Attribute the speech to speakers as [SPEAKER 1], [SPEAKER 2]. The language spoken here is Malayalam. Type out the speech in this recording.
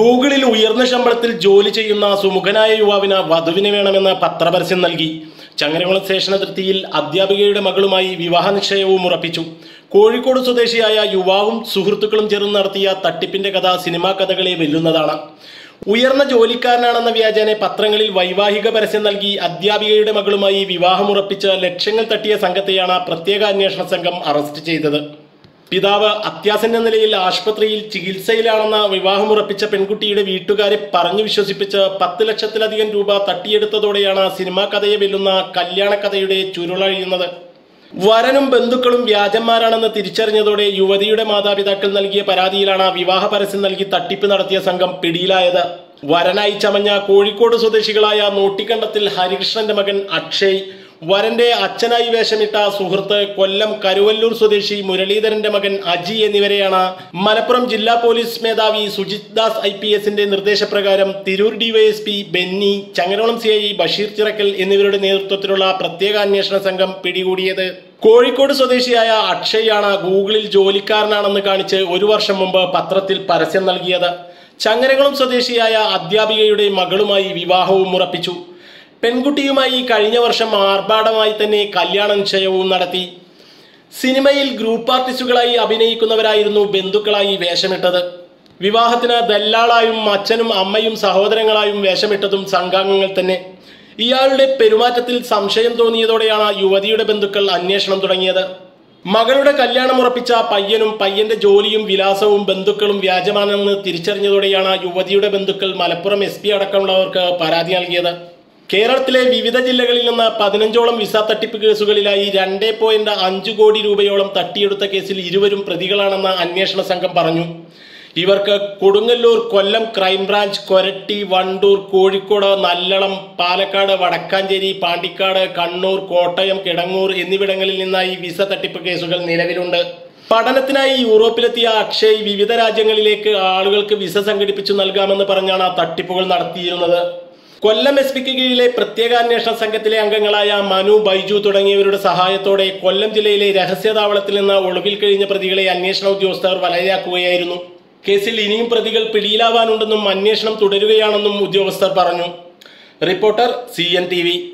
[SPEAKER 1] ഗൂഗിളിൽ ഉയർന്ന ശമ്പളത്തിൽ ജോലി ചെയ്യുന്ന സുമുഖനായ യുവാവിന് വധുവിനെ വേണമെന്ന് പത്രപരസ്യം നൽകി ചങ്ങരകുളം സ്റ്റേഷൻ അതിർത്തിയിൽ അധ്യാപികയുടെ മകളുമായി വിവാഹ നിശ്ചയവും ഉറപ്പിച്ചു കോഴിക്കോട് സ്വദേശിയായ യുവാവും സുഹൃത്തുക്കളും ചേർന്ന് നടത്തിയ തട്ടിപ്പിന്റെ കഥ സിനിമാ കഥകളെ വെല്ലുന്നതാണ് ഉയർന്ന ജോലിക്കാരനാണെന്ന വ്യാജേന പത്രങ്ങളിൽ വൈവാഹിക പരസ്യം നൽകി അധ്യാപികയുടെ മകളുമായി വിവാഹമുറപ്പിച്ച് ലക്ഷ്യങ്ങൾ തട്ടിയ സംഘത്തെയാണ് പ്രത്യേക അന്വേഷണ സംഘം അറസ്റ്റ് ചെയ്തത് പിതാവ് അത്യാസന്ന നിലയിൽ ആശുപത്രിയിൽ ചികിത്സയിലാണെന്ന വിവാഹമുറപ്പിച്ച പെൺകുട്ടിയുടെ വീട്ടുകാരെ പറഞ്ഞു വിശ്വസിപ്പിച്ച് പത്ത് ലക്ഷത്തിലധികം രൂപ തട്ടിയെടുത്തതോടെയാണ് സിനിമാ കഥയെ വെല്ലുന്ന കല്യാണക്കഥയുടെ ചുരുളഴിയുന്നത് വരനും ബന്ധുക്കളും വ്യാജന്മാരാണെന്ന് തിരിച്ചറിഞ്ഞതോടെ യുവതിയുടെ മാതാപിതാക്കൾ നൽകിയ പരാതിയിലാണ് വിവാഹ പരസ്യം നൽകി തട്ടിപ്പ് നടത്തിയ സംഘം പിടിയിലായത് വരനായി ചമഞ്ഞ കോഴിക്കോട് സ്വദേശികളായ നോട്ടിക്കണ്ടത്തിൽ ഹരികൃഷ്ണന്റെ മകൻ അക്ഷയ് വരന്റെ അച്ഛനായി വേഷമിട്ട സുഹൃത്ത് കൊല്ലം കരുവല്ലൂർ സ്വദേശി മുരളീധരന്റെ മകൻ അജി എന്നിവരെയാണ് മലപ്പുറം ജില്ലാ പോലീസ് മേധാവി സുജിത് ദാസ് ഐ പി എസിന്റെ നിർദ്ദേശപ്രകാരം Tirur DYSP Benny Changaramkulam C I Basheer Chirakkal എന്നിവരുടെ നേതൃത്വത്തിലുള്ള പ്രത്യേക അന്വേഷണ സംഘം പിടികൂടിയത് കോഴിക്കോട് സ്വദേശിയായ അക്ഷയാണ് ഗൂഗിളിൽ ജോലിക്കാരനാണെന്ന് കാണിച്ച് ഒരു വർഷം മുമ്പ് പത്രത്തിൽ പരസ്യം നൽകിയത് ചങ്ങരകുളം സ്വദേശിയായ അധ്യാപികയുടെ മകളുമായി വിവാഹവും ഉറപ്പിച്ചു പെൺകുട്ടിയുമായി കഴിഞ്ഞ വർഷം ആർഭാടമായി തന്നെ കല്യാണ നിശ്ചയവും നടത്തി സിനിമയിൽ ഗ്രൂപ്പ് ആർട്ടിസ്റ്റുകളായി അഭിനയിക്കുന്നവരായിരുന്നു ബന്ധുക്കളായി വേഷമിട്ടത് വിവാഹത്തിന് ദല്ലാളായും അച്ഛനും അമ്മയും സഹോദരങ്ങളായും വേഷമിട്ടതും സംഘാംഗങ്ങൾ തന്നെ ഇയാളുടെ പെരുമാറ്റത്തിൽ സംശയം തോന്നിയതോടെയാണ് യുവതിയുടെ ബന്ധുക്കൾ അന്വേഷണം തുടങ്ങിയത് മകളുടെ കല്യാണം ഉറപ്പിച്ച പയ്യനും പയ്യന്റെ ജോലിയും വിലാസവും ബന്ധുക്കളും വ്യാജമാണെന്ന് തിരിച്ചറിഞ്ഞതോടെയാണ് യുവതിയുടെ ബന്ധുക്കൾ മലപ്പുറം എസ് പി അടക്കമുള്ളവർക്ക് പരാതി നൽകിയത് കേരളത്തിലെ വിവിധ ജില്ലകളിൽ നിന്ന് പതിനഞ്ചോളം വിസ തട്ടിപ്പ് കേസുകളിലായി രണ്ടേ പോയിന്റ് അഞ്ച് കോടി രൂപയോളം തട്ടിയെടുത്ത കേസിൽ ഇരുവരും പ്രതികളാണെന്ന് അന്വേഷണ സംഘം പറഞ്ഞു ഇവർക്ക് കൊടുങ്ങല്ലൂർ കൊല്ലം ക്രൈംബ്രാഞ്ച് കൊരട്ടി വണ്ടൂർ കോഴിക്കോട് നല്ലളം പാലക്കാട് വടക്കാഞ്ചേരി പാണ്ടിക്കാട് കണ്ണൂർ കോട്ടയം കിടങ്ങൂർ എന്നിവിടങ്ങളിൽ നിന്നായി വിസ തട്ടിപ്പ് കേസുകൾ നിലവിലുണ്ട് പഠനത്തിനായി യൂറോപ്പിലെത്തിയ അക്ഷയ് വിവിധ രാജ്യങ്ങളിലേക്ക് ആളുകൾക്ക് വിസ സംഘടിപ്പിച്ചു നൽകാമെന്ന് പറഞ്ഞാണ് തട്ടിപ്പുകൾ നടത്തിയിരുന്നത് കൊല്ലം എസ് പിക്ക് കീഴിലെ പ്രത്യേക അന്വേഷണ സംഘത്തിലെ അംഗങ്ങളായ മനു ബൈജു തുടങ്ങിയവരുടെ സഹായത്തോടെ കൊല്ലം ജില്ലയിലെ രഹസ്യ താവളത്തിൽ നിന്ന് ഒളിവിൽ കഴിഞ്ഞ പ്രതികളെ അന്വേഷണ ഉദ്യോഗസ്ഥർ വലയാക്കുകയായിരുന്നു കേസിൽ ഇനിയും പ്രതികൾ പിടിയിലാവാനുണ്ടെന്നും അന്വേഷണം തുടരുകയാണെന്നും ഉദ്യോഗസ്ഥർ പറഞ്ഞു reporter C N T V